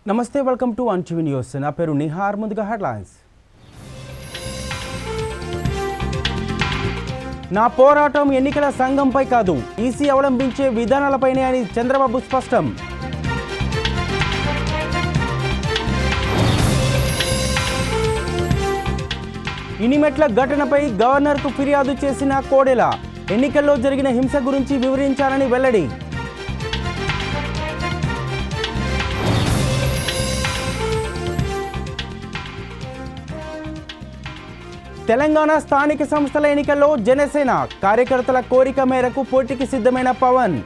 నమస్తే welcome to one TV news నా పేరు నిహార్ ముందుగా హెడ్లైన్స్ నా పోరాటం ఎన్నికల సంఘంపై కాదు ఈసీ అవలంబించే విధానాలపైనే అని చంద్రబాబు స్పష్టం ఇనిమెట్ల ఘటనపై గవర్నర్కు ఫిర్యాదు చేసిన కోడెల ఎన్నికల్లో జరిగిన హింస గురించి వివరించాలని వెల్లడి తెలంగాణ స్థానిక సంస్థల ఎన్నికల్లో జనసేన కార్యకర్తల కోరిక మేరకు పోటీకి సిద్ధమైన పవన్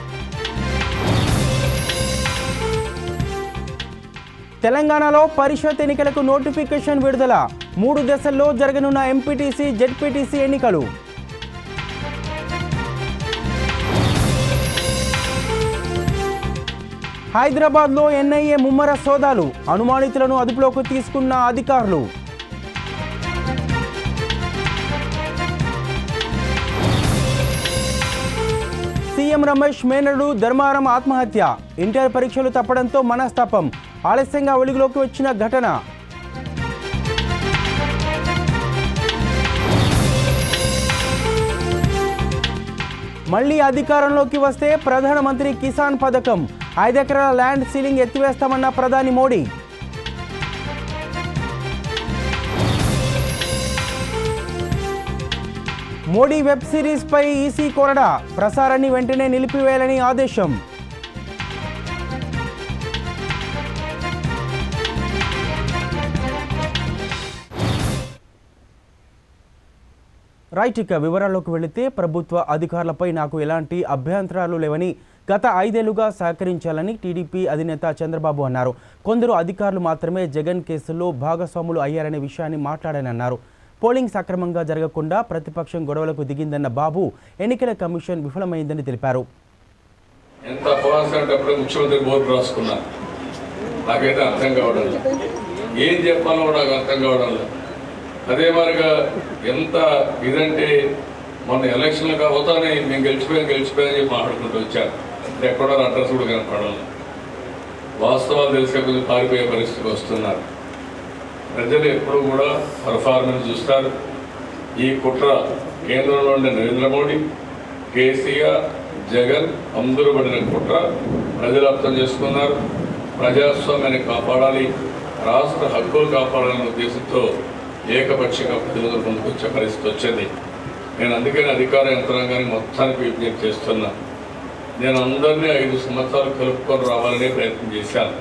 తెలంగాణలో పరిషత్ ఎన్నికలకు నోటిఫికేషన్ విడుదల మూడు దశల్లో జరగనున్న ఎంపీటీసీ జెడ్పీటీసీ ఎన్నికలు హైదరాబాద్లో ఎన్ఐఏ ముమ్మర సోదాలు అనుమానితులను అదుపులోకి తీసుకున్న అధికారులు సీఎం రమేష్ మేనడు ధర్మారం ఆత్మహత్య ఇంటర్ పరీక్షలు తప్పడంతో మనస్తాపం ఆలస్యంగా వెలుగులోకి వచ్చిన ఘటన మళ్లీ అధికారంలోకి వస్తే ప్రధానమంత్రి కిసాన్ పథకం ఐదెకరాల ల్యాండ్ సీలింగ్ ఎత్తివేస్తామన్న ప్రధాని మోడీ మోడీ వెబ్ సిరీస్ పై ఈసీ కొరడా ప్రసారాన్ని వెంటనే నిలిపివేయాలని ఆదేశం రైట్ ఇక వివరాల్లోకి వెళితే ప్రభుత్వ అధికారులపై నాకు ఎలాంటి అభ్యంతరాలు లేవని గత ఐదేళ్లుగా సహకరించాలని టీడీపీ అధినేత చంద్రబాబు అన్నారు కొందరు అధికారులు మాత్రమే జగన్ కేసుల్లో భాగస్వాములు అయ్యారనే విషయాన్ని మాట్లాడానన్నారు పోలింగ్ సక్రమంగా జరగకుండా ప్రతిపక్షం గొడవలకు దిగిందన్న బాబు ఎన్నికల కమిషన్ విఫలమైందని తెలిపారు ఎంత అపవాసం అంటే అప్పుడే ముఖ్యమంత్రి బోర్డు రాసుకున్నారు నాకైతే అర్థం కావడం లేదు ఏం చెప్పాలో కూడా నాకు అర్థం కావడం లేదు అదే మరిగా ఎంత ఇదంటే మొన్న ఎలక్షన్లకు అవుతానే మేము గెలిచిపోయాం గెలిచిపోయాని చెప్పి మాట్లాడుకుంటూ వచ్చారు ఎక్కడో అడ్రస్ కూడా కనపడడం లేదు వాస్తవాలు తెలిసే కొద్ది పారిపోయే పరిస్థితికి వస్తున్నారు ప్రజలు ఎప్పుడూ కూడా పర్ఫార్మెన్స్ చూస్తారు ఈ కుట్ర కేంద్రంలో ఉండే నరేంద్ర మోడీ కేసీఆర్ జగన్ అందరూ పడిన కుట్ర ప్రజలు అర్థం చేసుకున్నారు ప్రజాస్వామ్యాన్ని కాపాడాలి రాష్ట్ర హక్కులు కాపాడాలనే ఉద్దేశంతో ఏకపక్షంగా ప్రజల ముందుకు వచ్చే పరిస్థితి వచ్చింది నేను అందుకని అధికార యంత్రాంగాన్ని మొత్తానికి విజ్ఞప్తి చేస్తున్నా నేను అందరినీ ఐదు సంవత్సరాలు కలుపుకొని రావాలనే ప్రయత్నం చేశాను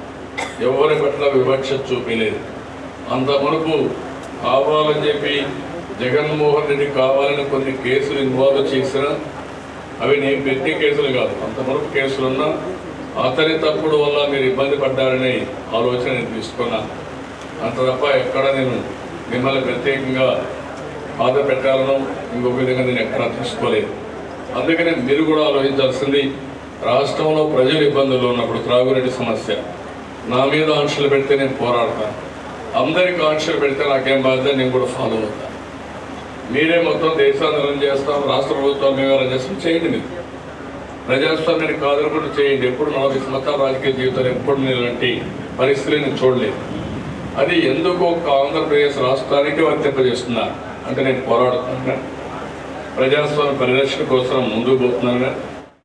ఎవరి పట్ల వివక్ష చూపించలేదు అంత మునుపు కావాలని చెప్పి జగన్మోహన్ రెడ్డి కావాలని కొన్ని కేసులు ఇన్వాల్వ్ చేసిన అవి నేను పెట్టే కేసులు కాదు అంత మునుపు కేసులున్నా అతని తప్పుడు వల్ల మీరు ఇబ్బంది పడ్డారనే ఆలోచన నేను తీసుకున్నాను అంత తప్ప ఎక్కడ నేను మిమ్మల్ని ప్రత్యేకంగా బాధ పెట్టాలను ఇంకొక విధంగా నేను ఎక్కడా తీసుకోలేదు అందుకనే మీరు కూడా ఆలోచించాల్సింది రాష్ట్రంలో ప్రజలు ఇబ్బందులు ఉన్నప్పుడు త్రాగునీటి సమస్య నా మీద ఆంక్షలు పెడితే నేను పోరాడతాను అందరికి ఆంక్షలు పెడితే నాకేం బాధ్యత నేను కూడా ఫాలో అవుతాను మీరే మొత్తం దేశాన్ని రన్ చేస్తాం రాష్ట్ర ప్రభుత్వం మేము రన్ చేస్తాం చేయండి మీరు ప్రజాస్వామ్యాన్ని కాదనుకుంటూ చేయండి ఎప్పుడు నలభై సంవత్సరాల రాజకీయ జీవితాలు ఎప్పుడు నేను ఇలాంటి పరిస్థితులు నేను చూడలేదు అది ఎందుకు ఒక ఆంధ్రప్రదేశ్ రాష్ట్రానికి వర్తింపజేస్తున్నారు అంటే నేను పోరాడుతున్నా ప్రజాస్వామ్య పరిరక్షణ కోసం ముందుకు పోతున్నాను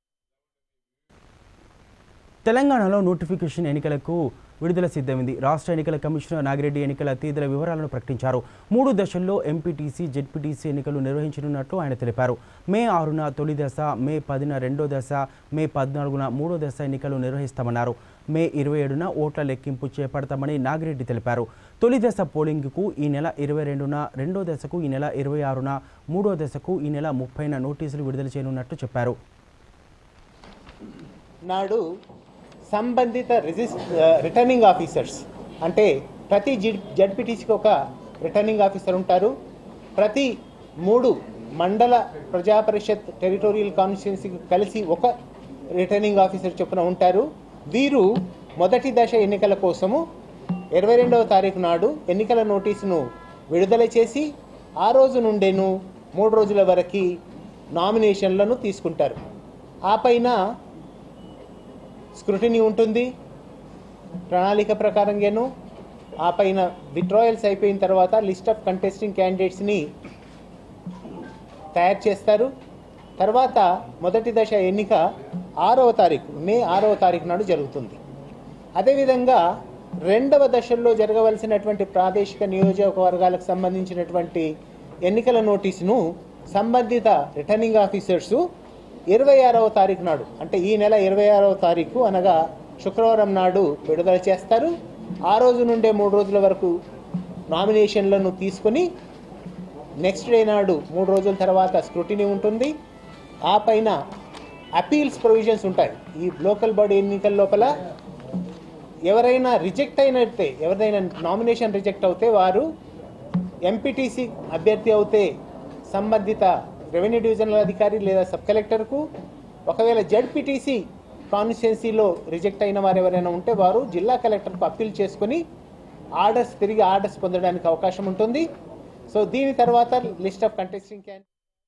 తెలంగాణలో నోటిఫికేషన్ ఎన్నికలకు విడుదల సిద్ధమైంది రాష్ట్ర ఎన్నికల కమిషనర్ నాగిరెడ్డి ఎన్నికల తేదీల వివరాలను ప్రకటించారు మూడు దశల్లో ఎంపీటీసీ జెడ్పీటీసీ ఎన్నికలు నిర్వహించనున్నట్లు ఆయన తెలిపారు మే ఆరున తొలి దశ మే పదిన రెండో దశ మే పద్నాలుగున మూడో దశ ఎన్నికలు నిర్వహిస్తామన్నారు మే ఇరవై ఏడున ఓట్ల లెక్కింపు చేపడతామని నాగిరెడ్డి తెలిపారు తొలి దశ పోలింగ్కు ఈ నెల ఇరవై రెండున రెండో దశకు ఈ నెల ఇరవై ఆరున మూడో దశకు ఈ నెల ముప్పైన నోటీసులు విడుదల చేయనున్నట్లు చెప్పారు నాడు సంబంధిత రిజిస్ రిటర్నింగ్ ఆఫీసర్స్ అంటే ప్రతి జి- జడ్పీటీసీకి ఒక రిటర్నింగ్ ఆఫీసర్ ఉంటారు ప్రతి మూడు మండల ప్రజా పరిషత్ టెరిటోరియల్ కాన్స్టిట్యున్సీకి కలిసి ఒక రిటర్నింగ్ ఆఫీసర్ చొప్పున ఉంటారు వీరు మొదటి దశ ఎన్నికల కోసము ఇరవై రెండవ తారీఖు నాడు ఎన్నికల నోటీసును విడుదల చేసి ఆ రోజు నుండేను మూడు రోజుల వరకు నామినేషన్లను తీసుకుంటారు ఆ పైన స్క్రూటినీ ఉంటుంది ప్రణాళిక ప్రకారంగాను ఆ పైన విత్డ్రాయల్స్ అయిపోయిన తర్వాత లిస్ట్ ఆఫ్ కంటెస్టింగ్ క్యాండిడేట్స్ని తయారు చేస్తారు తర్వాత మొదటి దశ ఎన్నిక ఆరవ తారీఖు మే ఆరవ తారీఖు నాడు జరుగుతుంది అదేవిధంగా రెండవ దశల్లో జరగవలసినటువంటి ప్రాదేశిక నియోజకవర్గాలకు సంబంధించినటువంటి ఎన్నికల నోటీసును సంబంధిత రిటర్నింగ్ ఆఫీసర్సు ఇరవై ఆరవ తారీఖు నాడు అంటే ఈ నెల ఇరవై ఆరవ తారీఖు అనగా శుక్రవారం నాడు విడుదల చేస్తారు ఆ రోజు నుండే మూడు రోజుల వరకు నామినేషన్లను తీసుకొని నెక్స్ట్ డే నాడు మూడు రోజుల తర్వాత స్క్రూటినీ ఉంటుంది ఆ పైన అపీల్స్ ప్రొవిజన్స్ ఉంటాయి ఈ లోకల్ బాడీ ఎన్నికల లోపల ఎవరైనా రిజెక్ట్ అయినట్టే ఎవరైనా నామినేషన్ రిజెక్ట్ అవుతే వారు ఎంపీటీసీ అభ్యర్థి అవుతే సంబంధిత రెవెన్యూ డివిజనల్ అధికారి లేదా సబ్ కలెక్టర్కు ఒకవేళ జడ్పీటీసీ కాన్స్టిట్యున్సీలో రిజెక్ట్ అయిన వారు ఎవరైనా ఉంటే వారు జిల్లా కలెక్టర్కు అప్పీల్ చేసుకొని ఆర్డర్స్ తిరిగి ఆర్డర్స్ పొందడానికి అవకాశం ఉంటుంది సో దీని తర్వాత లిస్ట్ ఆఫ్ కంటెస్టింగ్ క్యాన్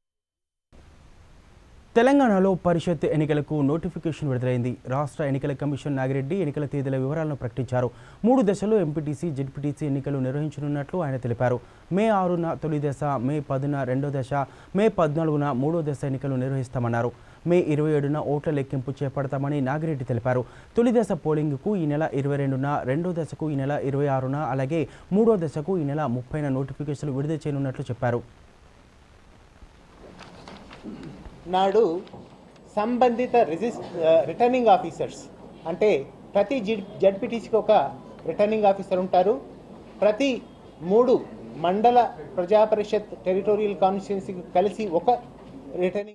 తెలంగాణలో పరిషత్ ఎన్నికలకు నోటిఫికేషన్ విడుదలైంది రాష్ట్ర ఎన్నికల కమిషన్ నాగిరెడ్డి ఎన్నికల తేదీల వివరాలను ప్రకటించారు మూడు దశల్లో ఎంపీటీసీ జెడ్పీటీసీ ఎన్నికలు నిర్వహించనున్నట్లు ఆయన తెలిపారు మే ఆరున తొలి దశ మే పదున రెండో దశ మే పద్నాలుగున మూడో దశ ఎన్నికలు నిర్వహిస్తామన్నారు మే ఇరవై ఏడున ఓట్ల లెక్కింపు చేపడతామని నాగిరెడ్డి తెలిపారు తొలి దశ పోలింగ్కు ఈ నెల ఇరవై రెండున రెండో దశకు ఈ నెల ఇరవై ఆరున అలాగే మూడో దశకు ఈ నెల ముప్పైన నోటిఫికేషన్లు విడుదల చేయనున్నట్లు చెప్పారు నాడు సంబంధిత రిజిస్ రిటర్నింగ్ ఆఫీసర్స్ అంటే ప్రతి జి- జడ్పీటీసీకి ఒక రిటర్నింగ్ ఆఫీసర్ ఉంటారు ప్రతి మూడు మండల ప్రజా పరిషత్ టెరిటోరియల్ కాన్స్టిట్యున్సీకి కలిసి ఒక రిటర్నింగ్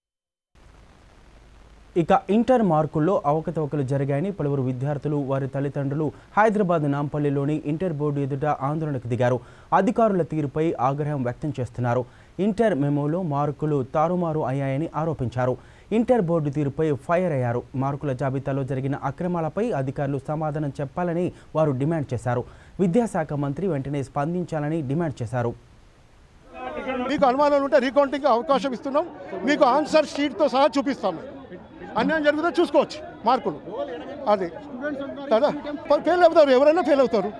ఇక ఇంటర్ మార్కుల్లో అవకతవకలు జరిగాయని పలువురు విద్యార్థులు వారి తల్లిదండ్రులు హైదరాబాద్ నాంపల్లిలోని ఇంటర్ బోర్డు ఎదుట ఆందోళనకు దిగారు అధికారుల తీరుపై ఆగ్రహం వ్యక్తం చేస్తున్నారు ఇంటర్ మెమోలో మార్కులు తారుమారు అయ్యాయని ఆరోపించారు ఇంటర్ బోర్డు తీరుపై ఫైర్ అయ్యారు మార్కుల జాబితాలో జరిగిన అక్రమాలపై అధికారులు సమాధానం చెప్పాలని వారు డిమాండ్ చేశారు విద్యాశాఖ మంత్రి వెంటనే స్పందించాలని డిమాండ్ చేశారు మీకు అనుమానాలు ఉంటే రీకౌంటింగ్ అవకాశం ఇస్తున్నాం మీకు ఆన్సర్ షీట్తో సహా చూపిస్తాం మేము. అన్యాయం జరిగితే చూసుకోవచ్చు మార్కులు అది కదా ఫెయిల్ అవుతారు ఎవరైనా ఫెయిల్ అవుతారు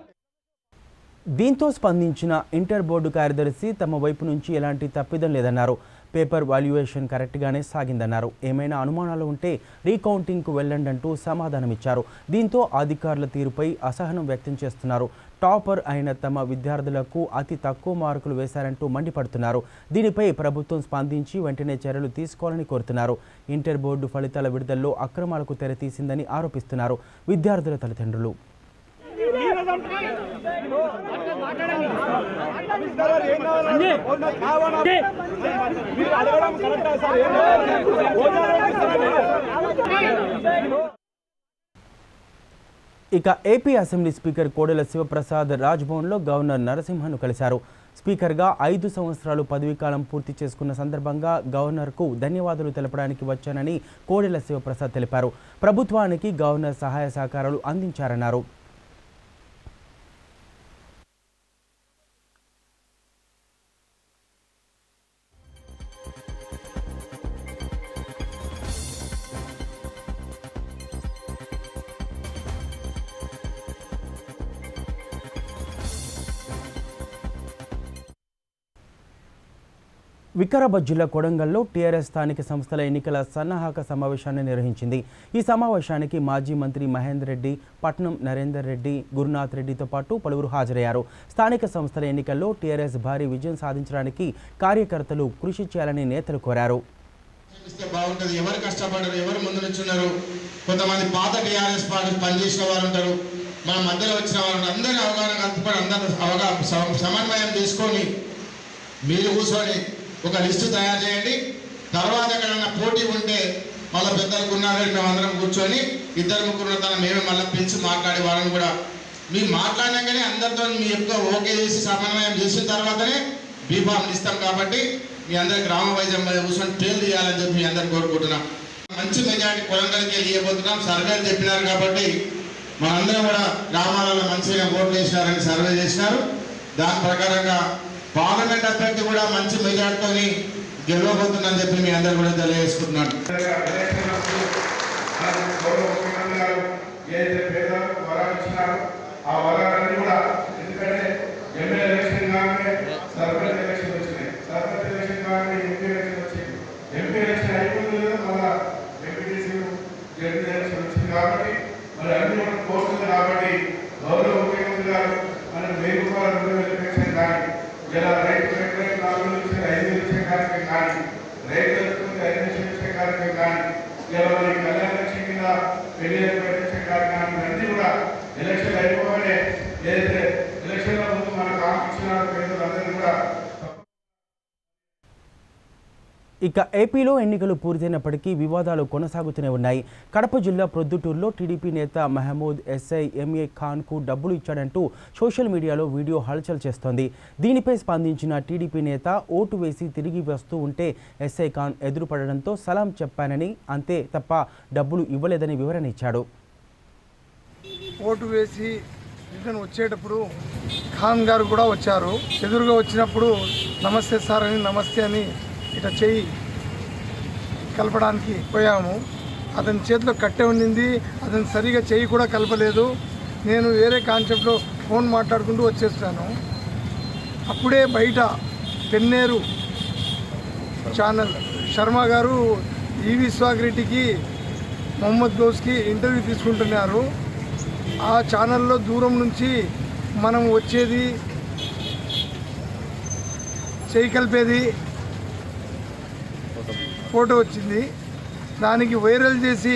దీంతో స్పందించిన ఇంటర్ బోర్డు కార్యదర్శి తమ వైపు నుంచి ఎలాంటి తప్పిదం లేదన్నారు పేపర్ వాల్యుయేషన్ కరెక్ట్గానే సాగిందన్నారు ఏమైనా అనుమానాలు ఉంటే రీకౌంటింగ్కు వెళ్ళండి అంటూ సమాధానమిచ్చారు దీంతో అధికారుల తీరుపై అసహనం వ్యక్తం చేస్తున్నారు టాపర్ అయిన తమ విద్యార్థులకు అతి తక్కువ మార్కులు వేశారంటూ మండిపడుతున్నారు దీనిపై ప్రభుత్వం స్పందించి వెంటనే చర్యలు తీసుకోవాలని కోరుతున్నారు ఇంటర్ బోర్డు ఫలితాల విడుదలలో అక్రమాలకు తెరతీసిందని ఆరోపిస్తున్నారు విద్యార్థుల తల్లిదండ్రులు ఇక AP assembly speaker Kodela Sivaprasad రాజ్భవన్లో గవర్నర్ నరసింహన్ను కలిశారు స్పీకర్గా ఐదు సంవత్సరాలు పదవీకాలం పూర్తి చేసుకున్న సందర్భంగా గవర్నర్కు ధన్యవాదాలు తెలపడానికి వచ్చానని కోడెల శివప్రసాద్ తెలిపారు ప్రభుత్వానికి గవర్నర్ సహాయ సహకారాలు అందించారన్నారు వికారాబాద్ జిల్లా కొడంగల్లో టీఆర్ఎస్ స్థానిక సంస్థల ఎన్నికల సన్నాహక సమావేశాన్ని నిర్వహించింది ఈ సమావేశానికి మాజీ మంత్రి మహేందర్ రెడ్డి పట్నం నరేందర్ రెడ్డి గురునాథ్ రెడ్డితో పాటు పలువురు హాజరయ్యారు స్థానిక సంస్థల ఎన్నికల్లో టీఆర్ఎస్ భారీ విజయం సాధించడానికి కార్యకర్తలు కృషి చేయాలని నేతలు కోరారు ఇస్తే బాగుంటుంది ఎవరు కష్టపడరు ఎవరు ముందు నుంచున్నారు కొంతమంది పాత టీఆర్ఎస్ పార్టీ పనిచేసిన వారు ఉంటారు మన మధ్యలో వచ్చిన వారు ఉంటారు. అందరినీ అవగాహన కలుపుకొని అందరూ అవగా సమ- సమన్వయం చేసుకొని మీరు కూర్చొని ఒక లిస్టు తయారు చేయండి తర్వాత ఎక్కడన్నా పోటీ ఉంటే మళ్ళీ పెద్దలకు ఉన్నారని మేము అందరం కూర్చొని ఇద్దరు ముగ్గురు తన మేమే మళ్ళీ పిలిచి మాట్లాడే వాళ్ళని కూడా మీరు మాట్లాడినాకనే అందరితో మీ యొక్క ఓకే చేసి సమన్వయం చేసిన తర్వాతనే బీఫామ్ ఇస్తాం కాబట్టి మీ అందరి గ్రామ వైద్యం మీద కూర్చొని ట్రైల్ చేయాలని చెప్పి మీ అందరు కోరుకుంటున్నాం మంచి మెజార్టీ కొలంగల్కి ఇవ్వబోతున్నాం సర్వేలు చెప్పినారు కాబట్టి మనందరం కూడా గ్రామాలలో మంచిగా ఓట్లు వేసినారని సర్వే చేసినారు దాని ప్రకారంగా పార్లమెంట్ అభ్యర్థి కూడా మంచి మెజార్టీతోని గెలవబోతుందని చెప్పి మీ అందరు కూడా తెలియజేసుకుంటున్నాను గౌరవ ముఖ్యమంత్రి గారు ఏదైతే పేద మనకు కోరుతుంది కాబట్టి గౌరవ ముఖ్యమంత్రి గారు మనకు వెయ్యి రూపాయల రెండు వేల పెన్షన్ కానీ ఇలా రైతు ఎకరానికి నాలుగు వేలు ఇచ్చే ఐదు వేలు ఇచ్చే కార్యక్రమం కానీ రైతులకు ఐదు లక్షలు ఇచ్చే కార్యక్రమం కానీ ఇలా మన ఈ కళ్యాణ లక్ష్మి కింద పెళ్లి పెట్టించే కార్యక్రమం అన్నీ కూడా ఎలక్షన్ అయిపోగానే ఏదైతే ఎలక్షన్ల ముందు మనకు ఆపించిన పేదలందరినీ కూడా ఇక ఏపీలో ఎన్నికలు పూర్తయినప్పటికీ వివాదాలు కొనసాగుతూనే ఉన్నాయి కడప జిల్లా ప్రొద్దుటూరులో టీడీపీ నేత మహమూద్ ఎస్ఐ ఎంఏ ఖాన్కు డబ్బులు ఇచ్చాడంటూ సోషల్ మీడియాలో వీడియో హల్చల్ చేస్తోంది దీనిపై స్పందించిన టీడీపీ నేత ఓటు వేసి తిరిగి వస్తూ ఉంటే ఎస్ఐ ఖాన్ ఎదురుపడడంతో సలాం చెప్పానని అంతే తప్ప డబ్బులు ఇవ్వలేదని వివరణ ఇచ్చాడు ఓటు వేసి రిటర్న్ వచ్చేటప్పుడు ఖాన్ గారు కూడా వచ్చారు ఎదురుగా వచ్చినప్పుడు నమస్తే సార్ అని నమస్తే అని ఇట్లా చెయ్యి కలపడానికి పోయాము అతని చేతిలో కట్టె ఉండింది అతను సరిగా చెయ్యి కూడా కలపలేదు నేను వేరే కాన్సెప్ట్లో ఫోన్ మాట్లాడుకుంటూ వచ్చేస్తాను అప్పుడే బయట పెన్నేరు ఛానల్ శర్మ గారు ఈవి స్వాగ్రెడ్డికి మొహమ్మద్ గౌస్కి ఇంటర్వ్యూ తీసుకుంటున్నారు ఆ ఛానల్లో దూరం నుంచి మనం వచ్చేది చేయి కలిపేది ఫోటో వచ్చింది దానికి వైరల్ చేసి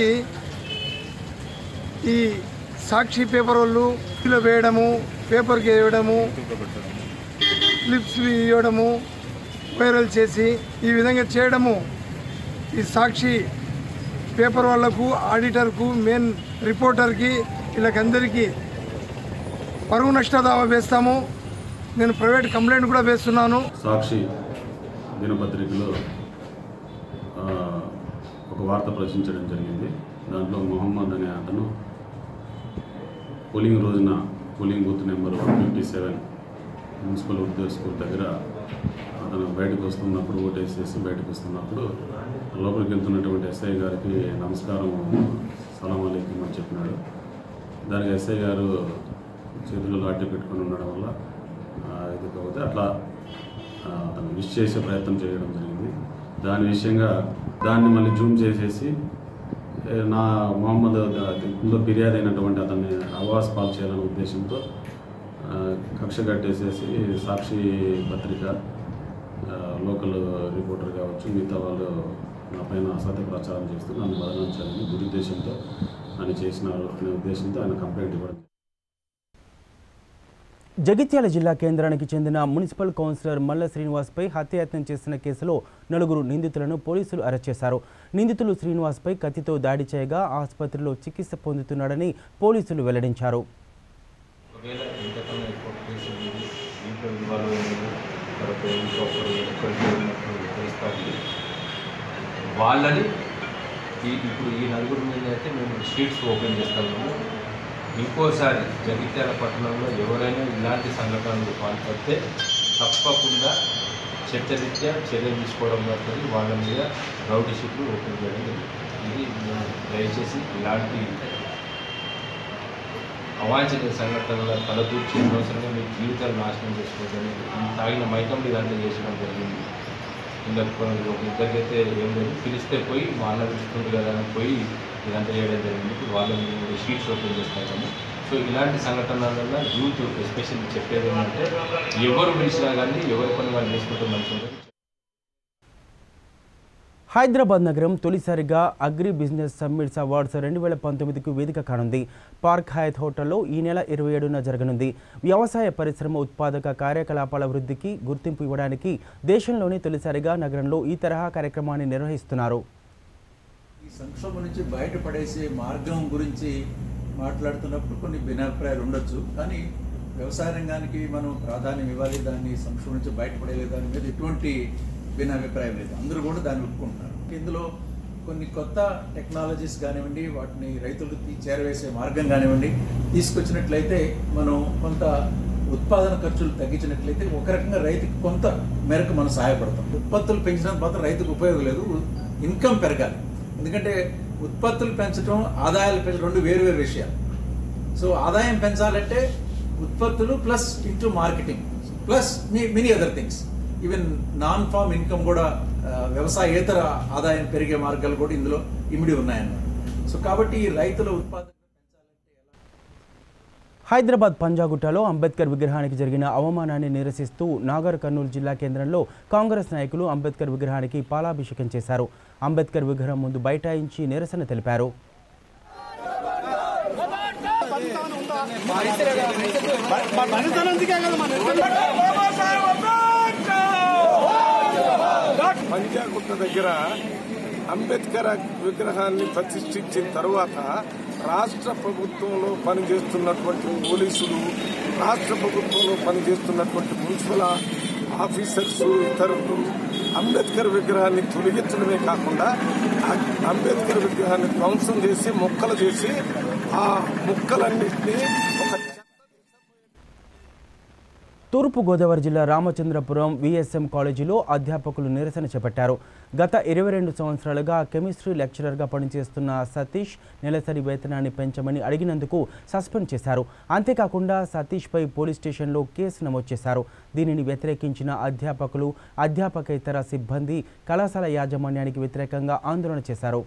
ఈ సాక్షి పేపర్ వాళ్ళు ఇందులో వేయడము పేపర్కి వేయడము క్లిప్స్ ఇవ్వడము వైరల్ చేసి ఈ విధంగా చేయడము ఈ సాక్షి పేపర్ వాళ్ళకు ఆడిటర్కు మెయిన్ రిపోర్టర్కి వీళ్ళకందరికీ పరువు నష్ట దావా వేస్తాము నేను ప్రైవేట్ కంప్లైంట్ కూడా వేస్తున్నాను సాక్షి దినపత్రికలో ఆ, ఒక వార్త ప్రచురించడం జరిగింది దాంట్లో మొహమ్మద్ అనే అతను పోలింగ్ రోజున polling booth number fifty seven municipal Urdu school దగ్గర అతను బయటకు వస్తున్నప్పుడు ఓటేసేసి బయటకు వస్తున్నప్పుడు లోపలికి వెళ్తున్నటువంటి ఎస్ఐ గారికి నమస్కారం సలాం అలైకుం అని చెప్పినాడు దానికి ఎస్ఐ గారు చేతిలో లాఠీ పెట్టుకొని ఉండడం వల్ల ఆ, ఇది కాకపోతే అట్లా ఆ, అతను విష్ చేసే ప్రయత్నం చేయడం జరిగింది దాని విషయంగా దాన్ని మళ్ళీ జూమ్ చేసేసి ఏ, నా మొహమ్మద్ ఇందులో ఫిర్యాదు అయినటువంటి అతన్ని అవాస్ పాలు చేయాలనే ఉద్దేశంతో ఆ, కక్ష కట్టేసేసి సాక్షి పత్రిక ఆ, లోకల్ రిపోర్టర్ కావచ్చు మిగతా వాళ్ళు నా పైన అసత్య ప్రచారం చేస్తూ నన్ను బదలించాలని దురుద్దేశంతో అని చేసినారు అనే ఉద్దేశంతో ఆయన కంప్లైంట్ ఇవ్వడం జగిత్యాల జిల్లా కేంద్రానికి చెందిన మున్సిపల్ కౌన్సిలర్ మల్ల శ్రీనివాస్పై హత్యాయత్నం చేసిన కేసులో నలుగురు నిందితులను పోలీసులు అరెస్ట్ చేశారు నిందితులు శ్రీనివాస్పై కత్తితో దాడి చేయగా ఆసుపత్రిలో చికిత్స పొందుతున్నాడని పోలీసులు వెల్లడించారు ఒకవేళ ఇంతకన్నా ఎక్కువ కేసులు ఉంది దీంట్లో ఇన్వాల్వ్ అయ్యింది తర్వాత ఇంకొకరు ఎక్కడికి వెళ్ళినప్పుడు తెలుస్తుంది వాళ్ళని ఈ ఇప్పుడు ఈ నలుగురి మీద అయితే మేము షీట్స్ ఓపెన్ చేస్తాము ఇంకోసారి జగిత్యాల పట్టణంలో ఎవరైనా ఇలాంటి సంఘటనలు పాల్పడితే తప్పకుండా చట్టరీత్యా చర్యలు తీసుకోవడం పడుతుంది వాళ్ళ మీద రౌడీ షీట్లు ఓపెన్ చేయడం జరుగుతుంది ఇది మేము దయచేసి ఇలాంటి అవాంఛనీయ సంఘటనల తలదూర్చి అనవసరంగా మీ జీవితాలు నాశనం చేసుకోవద్దని ఈ తాగిన మైకంలో ఇదంతా చేసడం జరిగింది ఇంకా కొన్ని ఒక ఇద్దరికైతే ఏం లేదు పిలిస్తే పోయి మా అన్న పిలుస్తుంది కదా అని పోయి ఇదంతా చేయడం జరిగింది ఇప్పుడు వాళ్ళని షీట్స్ ఓపెన్ చేస్తాము సో ఇలాంటి సంఘటనల యూత్ ఎస్పెషల్లీ చెప్పేది ఏంటంటే ఎవరు పిలిచినా కానీ ఎవరి పని వాళ్ళు చేసుకుంటే మంచిగా ఉంటుంది హైదరాబాద్ నగరం తొలిసారిగా అగ్రి బిజినెస్ సమ్మిట్స్ అవార్డ్స్ రెండు వేల పంతొమ్మిదికి వేదిక కానుంది పార్క్ హయత్ హోటల్లో ఈ నెల ఇరవై ఏడున జరగనుంది వ్యవసాయ పరిశ్రమ ఉత్పాదక కార్యకలాపాల వృద్ధికి గుర్తింపు ఇవ్వడానికి దేశంలోనే తొలిసారిగా నగరంలో ఈ తరహా కార్యక్రమాన్ని నిర్వహిస్తున్నారు ఈ సంక్షోభం నుంచి బయటపడేసే మార్గం గురించి మాట్లాడుతున్నప్పుడు కొన్ని భిన్నాభిప్రాయాలు ఉండొచ్చు కానీ వ్యవసాయ రంగానికి మనం ప్రాధాన్యం ఇవ్వాలి దాన్ని సంక్షోభం నుంచి బయటపడేది దాని మీద ఎటువంటి భిన్నాభిప్రాయం లేదు అందరూ కూడా దాన్ని ఒప్పుకుంటున్నారు ఇందులో కొన్ని కొత్త టెక్నాలజీస్ కానివ్వండి వాటిని రైతులకు తీ- చేరవేసే మార్గం కానివ్వండి తీసుకొచ్చినట్లయితే మనం కొంత ఉత్పాదన ఖర్చులు తగ్గించినట్లయితే ఒక రకంగా రైతుకి కొంత మేరకు మనం సహాయపడతాం ఉత్పత్తులు పెంచినంత మాత్రం రైతుకు ఉపయోగం లేదు ఇన్కమ్ పెరగాలి ఎందుకంటే ఉత్పత్తులు పెంచడం ఆదాయాలు పెంచడం రెండు వేరు వేరు విషయాలు సో ఆదాయం పెంచాలంటే ఉత్పత్తులు plus into marketing plus many other things even non farm income కూడా ఆ, వ్యవసాయేతర ఆదాయం పెరిగే మార్గాలు కూడా ఇందులో ఇమిడి ఉన్నాయన్నమాట సో కాబట్టి ఈ రైతుల ఉత్పాదన హైదరాబాద్ పంజాగుట్టలో అంబేద్కర్ విగ్రహానికి జరిగిన అవమానాన్ని నిరసిస్తూ నాగర్ కర్నూలు జిల్లా కేంద్రంలో కాంగ్రెస్ నాయకులు అంబేద్కర్ విగ్రహానికి పాలాభిషేకం చేశారు అంబేద్కర్ విగ్రహం ముందు బైఠాయించి నిరసన తెలిపారు పంజాగుట్ట దగ్గర అంబేద్కర్ విగ్రహాన్ని ప్రతిష్ఠించిన తరువాత రాష్ట్ర ప్రభుత్వంలో పనిచేస్తున్నటువంటి పోలీసులు రాష్ట్ర ప్రభుత్వంలో పనిచేస్తున్నటువంటి మున్సిపల్ ఆఫీసర్స్ ఇతరులు అంబేద్కర్ విగ్రహాన్ని తొలగించడమే కాకుండా ఆ అంబేద్కర్ విగ్రహాన్ని ధ్వంసం చేసి మొక్కలు చేసి ఆ ముక్కలన్నింటినీ ఒక తూర్పుగోదావరి జిల్లా రామచంద్రపురం విఎస్ఎం కాలేజీలో అధ్యాపకులు నిరసన చేపట్టారు గత ఇరవై రెండు సంవత్సరాలుగా కెమిస్ట్రీ లెక్చరర్గా పనిచేస్తున్న సతీష్ నెలసరి వేతనాన్ని పెంచమని అడిగినందుకు సస్పెండ్ చేశారు అంతేకాకుండా సతీష్పై పోలీస్ స్టేషన్లో కేసు నమోదు చేశారు దీనిని వ్యతిరేకించిన అధ్యాపకులు అధ్యాపకేతర సిబ్బంది కళాశాల యాజమాన్యానికి వ్యతిరేకంగా ఆందోళన చేశారు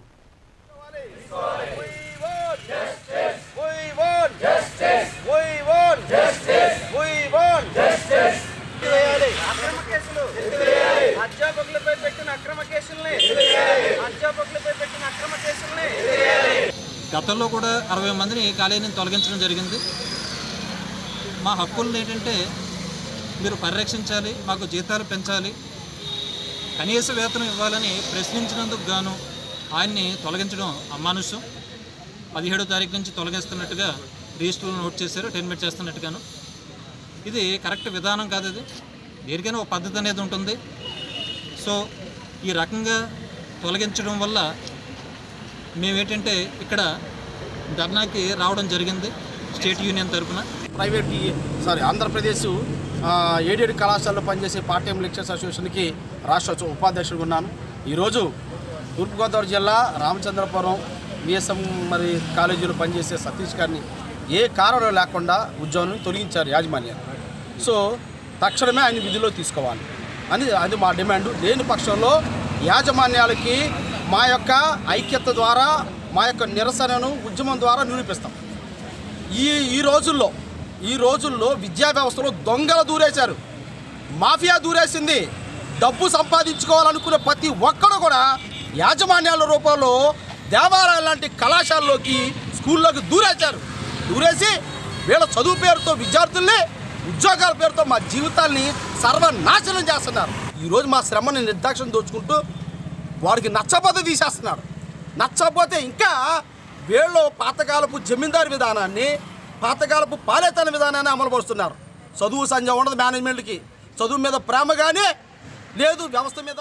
అధ్యాపకులపై పెట్టిన అక్రమ కేసుల్ని అధ్యాపకులపై పెట్టిన అక్రమ కేసుల్ని గతంలో కూడా అరవై మందిని కాలేజీని తొలగించడం జరిగింది మా హక్కులను ఏంటంటే మీరు పరిరక్షించాలి మాకు జీతాలు పెంచాలి కనీస వేతనం ఇవ్వాలని ప్రశ్నించినందుకు గాను ఆయన్ని తొలగించడం అమానుష్యం పదిహేడో తారీఖు నుంచి తొలగిస్తున్నట్టుగా రిజిస్టర్లో నోట్ చేశారు టెర్మినేట్ చేస్తున్నట్టుగాను ఇది కరెక్ట్ విధానం కాదు ఇది దేనికైనా ఒక పద్ధతి అనేది ఉంటుంది సో ఈ రకంగా తొలగించడం వల్ల మేమేంటంటే ఇక్కడ ధర్నాకి రావడం జరిగింది స్టేట్ యూనియన్ తరఫున ప్రైవేట్ ఈ- సారీ ఆంధ్రప్రదేశ్ ఆ, ఏడేడు కళాశాలలో పనిచేసే పార్ట్ టైం లెక్చర్స్ అసోసియేషన్కి రాష్ట్ర ఉ- ఉపాధ్యక్షుడిగా ఉన్నాను ఈరోజు తూర్పుగోదావరి జిల్లా రామచంద్రపురం విఎస్ఎం మరి కాలేజీలో పనిచేసే సతీష్ గారిని ఏ కారణం లేకుండా ఉద్యోగం తొలగించారు యాజమాన్యం సో తక్షణమే ఆయన విధిలో తీసుకోవాలి అని అది మా డిమాండ్ లేని పక్షంలో యాజమాన్యాలకి మా యొక్క ఐక్యత ద్వారా మా యొక్క నిరసనను ఉద్యమం ద్వారా నిరూపిస్తాం ఈ ఈ రోజుల్లో ఈ రోజుల్లో విద్యా వ్యవస్థలో దొంగలు దూరేశారు మాఫియా దూరేసింది డబ్బు సంపాదించుకోవాలనుకునే ప్రతి ఒక్కడు కూడా యాజమాన్యాల రూపంలో దేవాలయాల లాంటి కళాశాలలోకి స్కూల్లోకి దూరేశారు దూరేసి వీళ్ళ చదువు పేరుతో విద్యార్థుల్ని ఉద్యోగాల పేరుతో మా జీవితాల్ని సర్వనాశనం చేస్తున్నారు ఈరోజు మా శ్రమని నిర్దాక్షణ దోచుకుంటూ వాడికి నచ్చబోతే తీసేస్తున్నారు నచ్చకపోతే ఇంకా వీళ్ళు పాతకాలపు జమీందారు విధానాన్ని పాతకాలపు పాలేతన విధానాన్ని అమలుపరుస్తున్నారు చదువు సంజ ఉండదు మేనేజ్మెంట్కి చదువు మీద ప్రేమ కానీ లేదు వ్యవస్థ మీద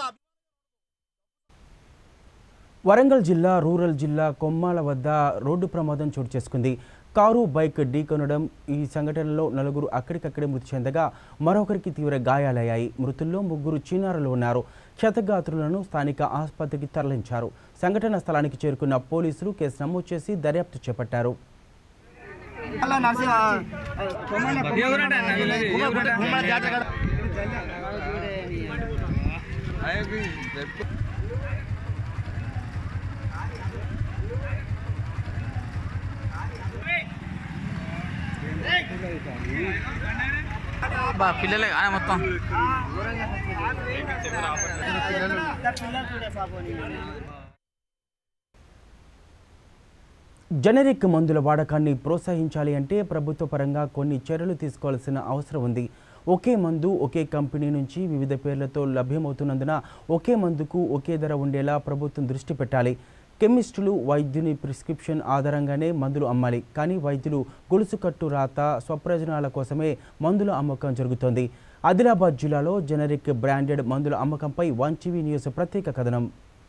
వరంగల్ జిల్లా రూరల్ జిల్లా కొమ్మాల వద్ద రోడ్డు ప్రమాదం చోటు చేసుకుంది కారు బైక్ ఢీకొనడం ఈ సంఘటనలో నలుగురు అక్కడికక్కడే మృతి చెందగా మరొకరికి తీవ్ర గాయాలయ్యాయి మృతుల్లో ముగ్గురు చిన్నారులు ఉన్నారు క్షతగాత్రులను స్థానిక ఆసుపత్రికి తరలించారు సంఘటన స్థలానికి చేరుకున్న పోలీసులు కేసు నమోదు చేసి దర్యాప్తు చేపట్టారు బా పిల్లలే కానీ మొత్తం జనరిక్ మందుల వాడకాన్ని ప్రోత్సహించాలి అంటే ప్రభుత్వ పరంగా కొన్ని చర్యలు తీసుకోవాల్సిన అవసరం ఉంది ఒకే మందు ఒకే కంపెనీ నుంచి వివిధ పేర్లతో లభ్యమవుతున్నందున ఒకే మందుకు ఒకే ధర ఉండేలా ప్రభుత్వం దృష్టి పెట్టాలి కెమిస్టులు వైద్యుని ప్రిస్క్రిప్షన్ ఆధారంగానే మందులు అమ్మాలి కానీ వైద్యులు గొలుసు కట్టు రాత స్వప్రయోజనాల కోసమే మందుల అమ్మకం జరుగుతోంది ఆదిలాబాద్ జిల్లాలో జనరిక్ బ్రాండెడ్ మందుల అమ్మకంపై వన్ టీవీ న్యూస్ ప్రత్యేక కథనం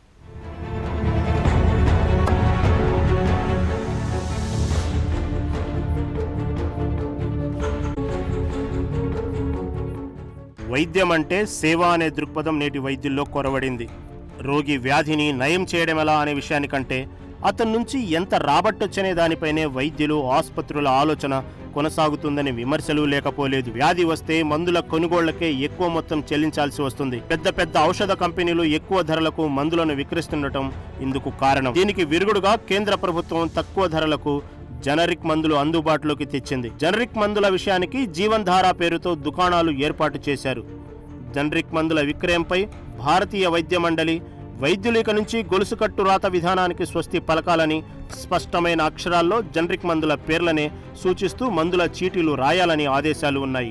వైద్యం అంటే సేవ అనే దృక్పథం నేటి వైద్యుల్లో కొరవడింది రోగి వ్యాధిని నయం చేయడం ఎలా అనే విషయానికంటే అతని నుంచి ఎంత రాబట్టొచ్చనే దానిపైనే వైద్యులు ఆసుపత్రుల ఆలోచన కొనసాగుతుందని విమర్శలు లేకపోలేదు వ్యాధి వస్తే మందుల కొనుగోళ్లకే ఎక్కువ మొత్తం చెల్లించాల్సి వస్తుంది పెద్ద పెద్ద ఔషధ కంపెనీలు ఎక్కువ ధరలకు మందులను విక్రయిస్తుండటం ఇందుకు కారణం దీనికి విరుగుడుగా కేంద్ర ప్రభుత్వం తక్కువ ధరలకు జనరిక్ మందులు అందుబాటులోకి తెచ్చింది జనరిక్ మందుల విషయానికి జీవన్ ధార పేరుతో దుకాణాలు ఏర్పాటు చేశారు జనరిక్ మందుల విక్రయంపై భారతీయ వైద్య మండలి వైద్యులు ఇక నుంచి గొలుసుకట్టు రాత విధానానికి స్వస్తి పలకాలని స్పష్టమైన అక్షరాల్లో జనరిక్ మందుల పేర్లనే సూచిస్తూ మందుల చీటీలు రాయాలని ఆదేశాలు ఉన్నాయి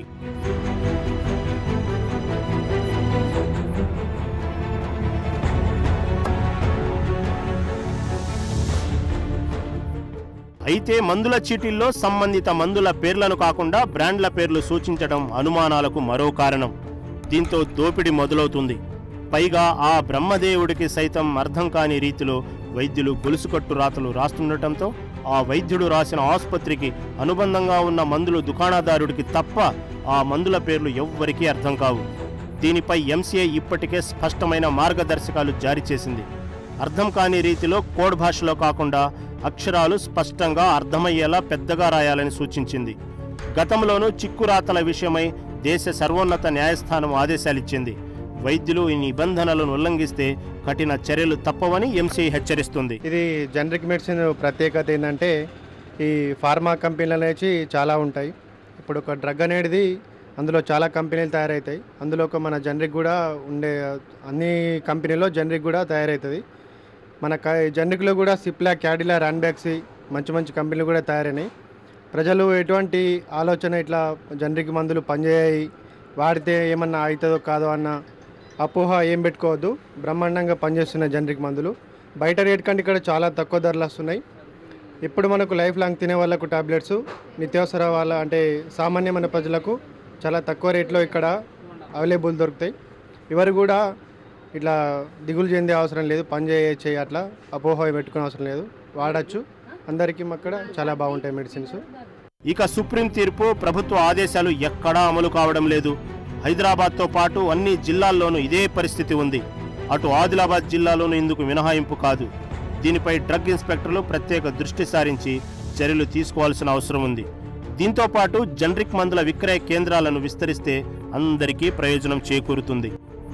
అయితే మందుల చీటీల్లో సంబంధిత మందుల పేర్లను కాకుండా బ్రాండ్ల పేర్లు సూచించడం అనుమానాలకు మరో కారణం దీంతో దోపిడీ మొదలవుతుంది పైగా ఆ బ్రహ్మదేవుడికి సైతం అర్థం కాని రీతిలో వైద్యులు గొలుసుకట్టు రాతలు రాస్తుండటంతో ఆ వైద్యుడు రాసిన ఆసుపత్రికి అనుబంధంగా ఉన్న మందులు దుకాణదారుడికి తప్ప ఆ మందుల పేర్లు ఎవ్వరికీ అర్థం కావు దీనిపై ఎంసీఐ ఇప్పటికే స్పష్టమైన మార్గదర్శకాలు జారీ చేసింది అర్థం కాని రీతిలో కోడ్ భాషలో కాకుండా అక్షరాలు స్పష్టంగా అర్థమయ్యేలా పెద్దగా రాయాలని సూచించింది గతంలోనూ చిక్కురాతల విషయమై దేశ సర్వోన్నత న్యాయస్థానం ఆదేశాలిచ్చింది వైద్యులు ఈ నిబంధనలను ఉల్లంఘిస్తే కఠిన చర్యలు తప్పవని ఎంసీఐ హెచ్చరిస్తుంది ఇది జనరిక్ మెడిసిన్ ప్రత్యేకత ఏంటంటే ఈ ఫార్మా కంపెనీలు అనేవి చాలా ఉంటాయి ఇప్పుడు ఒక డ్రగ్ అనేది అందులో చాలా కంపెనీలు తయారవుతాయి అందులో ఒక మన జనరిక్ కూడా ఉండే అన్ని కంపెనీలో జనరిక్ కూడా తయారవుతుంది మన క- జనరిక్లో కూడా సిప్లా క్యాడిలా రాన్బ్యాక్సీ మంచి మంచి కంపెనీలు కూడా తయారైనాయి ప్రజలు ఎటువంటి ఆలోచన ఇట్లా జనరిక్ మందులు పనిచేయాయి వాడితే ఏమన్నా అవుతుందో కాదో అన్న అపోహ ఏం పెట్టుకోవద్దు బ్రహ్మాండంగా పనిచేస్తున్న జనరిక్ మందులు బయట రేట్ కంటే ఇక్కడ చాలా తక్కువ ధరలు వస్తున్నాయి ఇప్పుడు మనకు లైఫ్ లాంగ్ తినే వాళ్ళకు టాబ్లెట్స్ నిత్యావసర వాళ్ళ అంటే సామాన్యమైన ప్రజలకు చాలా తక్కువ రేట్లో ఇక్కడ అవైలబుల్ దొరుకుతాయి ఎవరు కూడా ఇట్లా దిగులు చెందే అవసరం లేదు పని చేయొచ్చే అట్లా అపోహ పెట్టుకునే అవసరం లేదు వాడచ్చు అందరికీ అక్కడ చాలా బాగుంటాయి మెడిసిన్స్ ఇక సుప్రీం తీర్పు ప్రభుత్వ ఆదేశాలు ఎక్కడా అమలు కావడం లేదు హైదరాబాద్తో పాటు అన్ని జిల్లాల్లోనూ ఇదే పరిస్థితి ఉంది అటు ఆదిలాబాద్ జిల్లాలోనూ ఇందుకు మినహాయింపు కాదు దీనిపై డ్రగ్ ఇన్స్పెక్టర్లు ప్రత్యేక దృష్టి సారించి చర్యలు తీసుకోవాల్సిన అవసరం ఉంది దీంతో పాటు జనరిక్ మందుల విక్రయ కేంద్రాలను విస్తరిస్తే అందరికీ ప్రయోజనం చేకూరుతుంది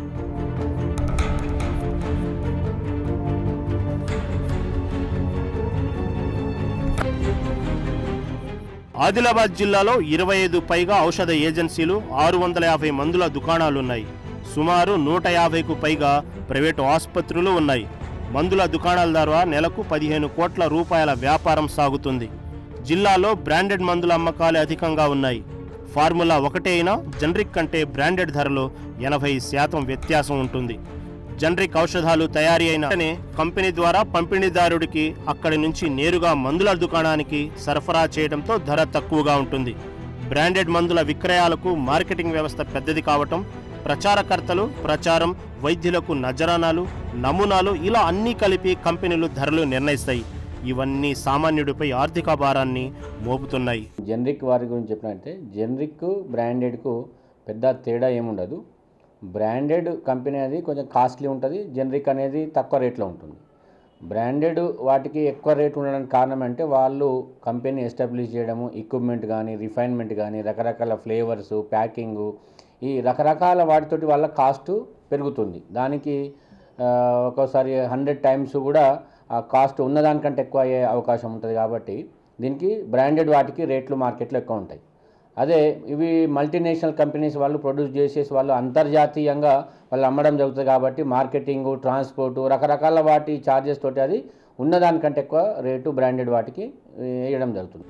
ఆదిలాబాద్ జిల్లాలో ఇరవై ఐదు పైగా ఔషధ ఏజెన్సీలు ఆరు వందల యాభై మందుల దుకాణాలున్నాయి సుమారు నూట యాభైకు పైగా ప్రైవేటు ఆసుపత్రులు ఉన్నాయి మందుల దుకాణాల ద్వారా నెలకు పదిహేను కోట్ల రూపాయల వ్యాపారం సాగుతుంది జిల్లాలో బ్రాండెడ్ మందుల అమ్మకాలు అధికంగా ఉన్నాయి ఫార్ములా ఒకటే అయినా జనరిక్ కంటే బ్రాండెడ్ ధరలో ఎనభై శాతం వ్యత్యాసం ఉంటుంది జనరిక్ ఔషధాలు తయారీ అయిన వెంటనే కంపెనీ ద్వారా పంపిణీదారుడికి అక్కడి నుంచి నేరుగా మందుల దుకాణానికి సరఫరా చేయడంతో ధర తక్కువగా ఉంటుంది బ్రాండెడ్ మందుల విక్రయాలకు మార్కెటింగ్ వ్యవస్థ పెద్దది కావటం ప్రచారకర్తలు ప్రచారం వైద్యులకు నజరానాలు నమూనాలు ఇలా అన్నీ కలిపి కంపెనీలు ధరలు నిర్ణయిస్తాయి ఇవన్నీ సామాన్యుడిపై ఆర్థిక భారాన్ని మోపుతున్నాయి జనరిక్ వారి గురించి చెప్పినట్టే జనరిక్ బ్రాండెడ్కు పెద్ద తేడా ఏముండదు బ్రాండెడ్ కంపెనీ అనేది కొంచెం కాస్ట్లీ ఉంటుంది జనరిక్ అనేది తక్కువ రేట్లో ఉంటుంది బ్రాండెడ్ వాటికి ఎక్కువ రేట్ ఉండడానికి కారణం అంటే వాళ్ళు కంపెనీ ఎస్టాబ్లిష్ చేయడము ఎక్విప్మెంట్ కానీ రిఫైన్మెంట్ కానీ రకరకాల ఫ్లేవర్స్ ప్యాకింగు ఈ రకరకాల వాటితోటి వాళ్ళ కాస్ట్ పెరుగుతుంది దానికి ఆ, ఒక్కోసారి హండ్రెడ్ టైమ్స్ కూడా ఆ కాస్ట్ ఉన్నదానికంటే ఎక్కువ అయ్యే అవకాశం ఉంటుంది కాబట్టి దీనికి బ్రాండెడ్ వాటికి రేట్లు మార్కెట్లో ఎక్కువ ఉంటాయి అదే ఇవి మల్టీనేషనల్ కంపెనీస్ వాళ్ళు ప్రొడ్యూస్ చేసేసి వాళ్ళు అంతర్జాతీయంగా వాళ్ళు అమ్మడం జరుగుతుంది కాబట్టి మార్కెటింగ్ ట్రాన్స్పోర్ట్ రకరకాల వాటి ఛార్జెస్ తోటి అది ఉన్నదానికంటే ఎక్కువ రేటు బ్రాండెడ్ వాటికి వేయడం జరుగుతుంది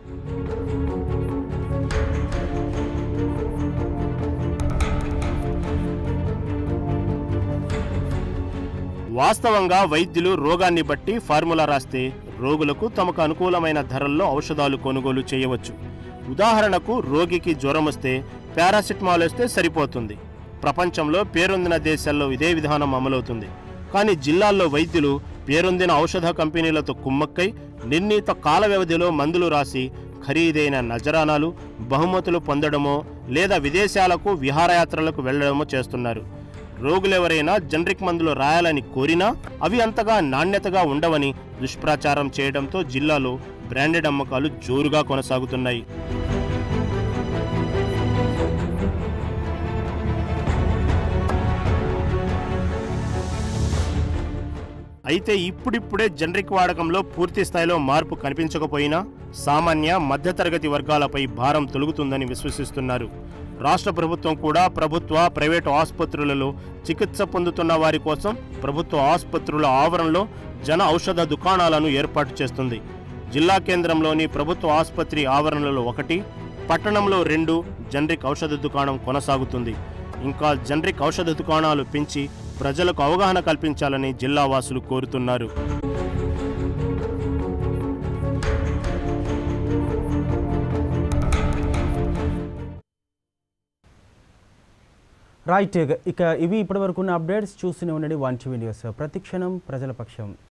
వాస్తవంగా వైద్యులు రోగాన్ని బట్టి ఫార్ములా రాస్తే రోగులకు తమకు అనుకూలమైన ధరల్లో ఔషధాలు కొనుగోలు చేయవచ్చు ఉదాహరణకు రోగికి జ్వరం వస్తే పారాసిటమాల్ వేస్తే సరిపోతుంది ప్రపంచంలో పేరొందిన దేశాల్లో ఇదే విధానం అమలవుతుంది కానీ జిల్లాల్లో వైద్యులు పేరొందిన ఔషధ కంపెనీలతో కుమ్మక్కై నిర్ణీత కాల వ్యవధిలో మందులు రాసి ఖరీదైన నజరానాలు బహుమతులు పొందడమో లేదా విదేశాలకు విహారయాత్రలకు వెళ్లడమో చేస్తున్నారు రోగులెవరైనా జనరిక్ మందులు రాయాలని కోరినా అవి అంతగా నాణ్యతగా ఉండవని దుష్ప్రచారం చేయడంతో జిల్లాలో బ్రాండెడ్ అమ్మకాలు జోరుగా కొనసాగుతున్నాయి అయితే ఇప్పుడిప్పుడే జనరిక్ వాడకంలో పూర్తి స్థాయిలో మార్పు కనిపించకపోయినా సామాన్య మధ్యతరగతి వర్గాలపై భారం తొలుగుతుందని విశ్వసిస్తున్నారు రాష్ట్ర ప్రభుత్వం కూడా ప్రభుత్వ ప్రైవేటు ఆసుపత్రులలో చికిత్స పొందుతున్న వారి కోసం ప్రభుత్వ ఆసుపత్రుల ఆవరణలో జన ఔషధ దుకాణాలను ఏర్పాటు చేస్తుంది జిల్లా కేంద్రంలోని ప్రభుత్వ ఆసుపత్రి ఆవరణలో ఒకటి పట్టణంలో రెండు జనరిక్ ఔషధ దుకాణం కొనసాగుతుంది ఇంకా జనరిక్ ఔషధ దుకాణాలు పెంచి ప్రజలకు అవగాహన కల్పించాలని జిల్లా వాసులు కోరుతున్నారు రైట్ ఇక ఇవి ఇప్పటివరకు ఉన్న అప్డేట్స్ చూస్తూనే ఉండండి వన్ టీవీ న్యూస్ ప్రతిక్షణం ప్రజల పక్షం